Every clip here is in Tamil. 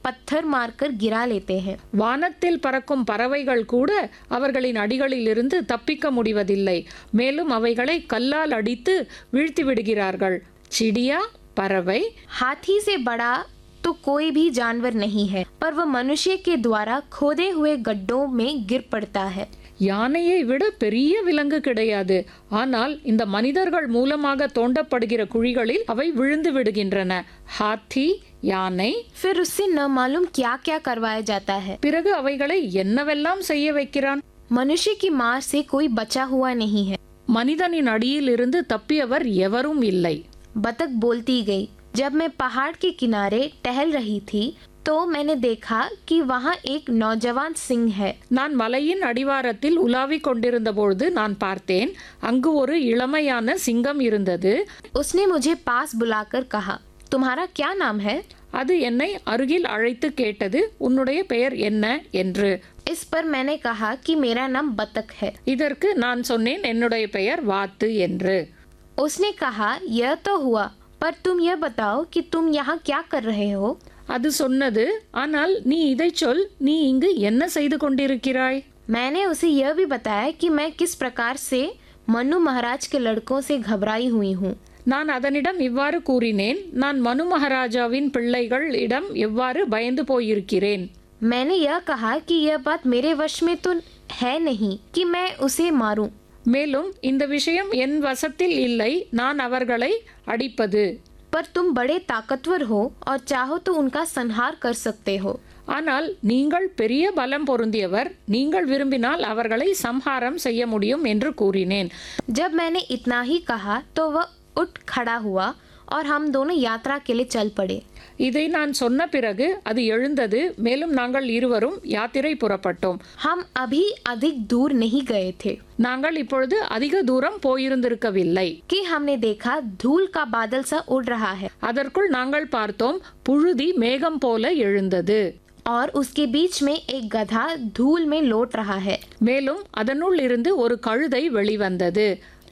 पत्थर मारकर गिरा लेते हैं வானத்தில் பறக்கும் பறவைகள் கூட அவர்களின் அடிகளிலிருந்து தப்பிக்க முடிவதில்லை மேலும் அவைகளை கல்லால் அடித்து வீழ்த்தி விடுகிறார்கள் சிடியா பறவை हाथी से बड़ा तो कोई भी जानवर नहीं है पर वह मनुष्य के द्वारा खोदे हुए गड्ढों में गिर पड़ता है யானையை விட பெரிய விலங்கு கிடையாது ஆனால் இந்த மனிதர்கள் மூலமாக தோண்டப்படுகிற குழிகளில் அவை விழுந்து விடுகின்றன ஹாத்தி யானை फिर उससे न मालूम क्या क्या करवाया जाता है பிறகு அவைகளை என்னவெல்லாம் செய்ய வைக்கிறான் मनुष्य की मार से कोई बचा हुआ नहीं है மனிதனின் அடியில் இருந்து தப்பியவர் எவரும் இல்லை बतख बोलती गई जब मैं पहाड़ के किनारे टहल रही थी तो मैंने देखा कि वहाँ एक नौजवान सिंह है நான் மலையின் அடிவாரத்தில் உலாவிக் கொண்டிருந்த பொழுது நான் பார்த்தேன் அங்கு ஒரு இளமையான சிங்கம் இருந்தது उसने मुझे पास बुलाकर कहा तुम्हारा क्या नाम है அது என்னை அருகில் அழைத்து கேட்டது உன்னுடைய பெயர் என்ன என்று इस पर मैंने कहा कि मेरा नाम बतख है இதற்கு நான் சொன்னேன் என்னுடைய பெயர் வாத்து என்று उसने कहा यह तो हुआ पर तुम यह बताओ कि तुम यहाँ क्या कर रहे हो அது சொன்னது ஆனால் நீ இதைச் சொல் நீ இங்கு என்ன செய்து கொண்டிருக்கிறாய் मैंने उसे यह भी बताया कि मैं किस प्रकार से मनु महाराज के लड़कों से घबराई हुई हूँ நான் அதனிடம் இவ்வாறு கூறினேன் நான் மனு மகாராஜாவின் பிள்ளைகள் இடம் எவ்வாறு பயந்து போயிருக்கிறேன் मैंने यह कहा कि यह बात मेरे वश में तो है नहीं कि मैं उसे मारूं மேலும் இந்த விஷயம் என் வசத்தில் இல்லை நான் அவர்களை அடிப்பது पर तुम बड़े ताकतवर हो और चाहो तो उनका संहार कर सकते हो ஆனால் நீங்கள் பெரிய பலம் பொருந்தியவர் நீங்கள் விரும்பினால் அவர்களை சம்ஹாரம் செய்ய முடியும் என்று கூறினேன் जब मैंने इतना ही कहा तो वह उठ खड़ा हुआ और हम दोनों यात्रा के लिए चल पड़े இதை நான் சொன்ன பிறகு அது எழுந்தது மேலும் நாங்கள் இருவரும் யாத்திரை புறப்பட்டோம் हम अभी अधिक दूर नहीं गए थे நாங்கள் இப்பொழுது அதிக தூரம் போயிருந்திருக்கவில்லை कि हमने देखा धूल का बादल सा उड़ रहा है அதற்குள் நாங்கள் பார்த்தோம் புழுதி மேகம் போல எழுந்தது और उसके बीच में एक गधा धूल में लौट रहा है மேலும் அதனுள் இருந்து ஒரு கழுதை வெளிவந்தது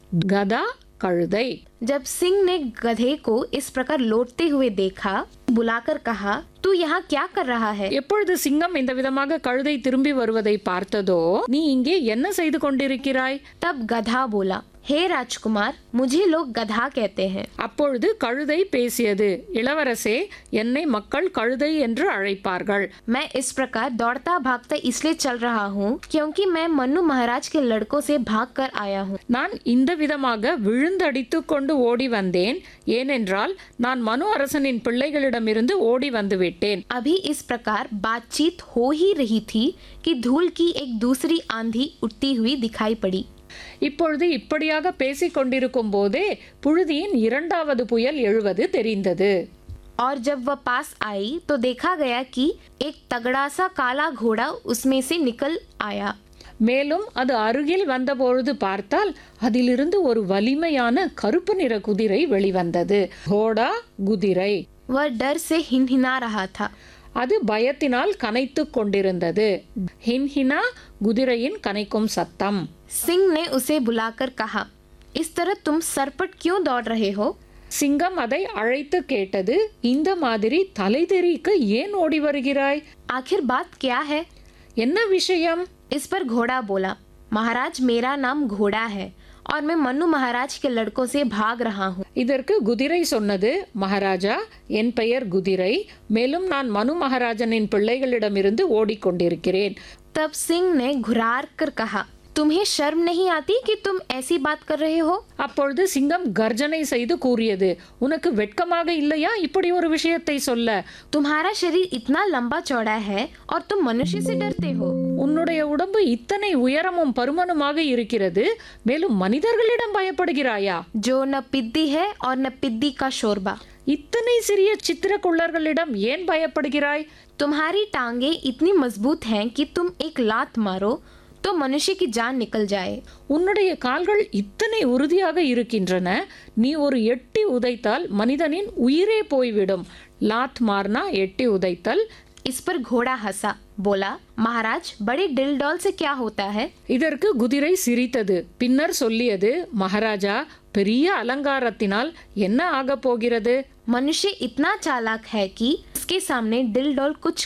கதா கழுதை जब सिंह ने गधे को इस प्रकार लौटते हुए देखा बुलाकर कहा तू यहाँ क्या कर रहा है எப்பொழுது சிங்கம் இந்த விதமாக கழுதை திரும்பி வருவதை பார்த்ததோ நீ இங்கே என்ன செய்து கொண்டிருக்கிறாய் तब गधा बोला हे राजकुमार मुझे लोग गधा कहते हैं அப்பொழுது கழுதை பேசியது இளவரசே என்னை மக்கள் கழுதை என்று அழைப்பார்கள் मैं इस प्रकार दौड़ता भागता इसलिए चल रहा हूँ क्योंकि मैं मनु महाराज के लड़कों से भाग कर आया हूँ நான் இந்த விதமாக விழுந்தடித்து கொண்டு ஓடி வந்தேன் ஏனென்றால் நான் மனு அரசனின் பிள்ளைகளிடமிருந்து ஓடி வந்து விட்டேன் अभी इस प्रकार बातचीत हो ही रही थी कि धूल की एक दूसरी आंधी उठती हुई दिखाई पड़ी இப்பொழுது இப்படியாக பேசிக் கொண்டிருக்கும் போதே புழுதியின் இரண்டாவது புயல் எழுவது தெரிந்தது और जब वह पास आई तो देखा गया कि एक तगड़ा सा काला घोड़ा उसमें से निकल आया மேலும் அது அருகில் வந்தபொழுது பார்த்தால் அதிலிருந்து ஒரு வலிமையான கருப்பு நிற குதிரை வெளிவந்தது கோடா குதிரை वह डर से हिनहिना रहा था அது பயத்தினால் கனைத்துக் கொண்டிருந்தது ஹின்ஹினா குதிரையின் கனைக்கும் சத்தம் सिंह ने उसे बुलाकर कहा इस तरह तुम सरपट क्यों दौड़ रहे हो சிங்கம் அதை அழைத்து கேட்டது இந்த மாதிரி தலை தெறிக்க ஏன் ஓடி வருகிறாய் आखिर बात क्या है என்ன விஷயம் इस पर घोड़ा बोला महाराज मेरा नाम घोड़ा है और मैं मनु महाराज के लड़कों से भाग रहा हूँ இதற்கு குதிரை சொன்னது மகாராஜா என் பெயர் குதிரை மேலும் நான் மனு மகாராஜனின் பிள்ளைகளிடமிருந்து ஓடிக்கொண்டிருக்கிறேன் तब सिंह ने घुरार कर कहा तुम्हें शर्म नहीं आती कि तुम ऐसी बात कर रहे हो அப்பொழுது சிங்கம் கர்ஜனை செய்து கூறியது உனக்கு வெட்கமாக இல்லையா இப்படி ஒரு விஷயத்தை சொல்ல तुम्हारा शरीर इतना लंबा चौड़ा है और तुम मनुष्य से डरते हो உன்னுடைய உடம்பு இத்தனை உயரமும் பருமனுமாக இருக்கிறது மேலும் மனிதர்களிடம் பயப்படுகிறாயா जो न पिद्दी है और न पिद्दी का शोरबा இத்தனை சிறிய சித்திரக்குள்ளர்களிடம் ஏன் பயப்படுகிறாய் तुम्हारी टांगे इतनी मजबूत हैं कि तुम एक लात मारो तो मनुष्य की जान निकल जाए உன்னுடைய கால்கள் இத்தனை உறுதியாக இருக்கின்றன நீ ஒரு எட்டி உதைத்தால் மனிதனின் உயிரே போய்விடும் லாத் மார்னா எட்டி உதைத்தல் इस पर घोड़ा हंसा बोला महाराज बड़े डिल डॉल से क्या होता है இதற்கு குதிரை சிரித்தது பின்னர் சொல்லியது மகாராஜா பெரிய அலங்காரத்தினால் என்ன ஆகப் போகிறது मनुष्य इतना चालाक है कि इसके सामने डिल डॉल कुछ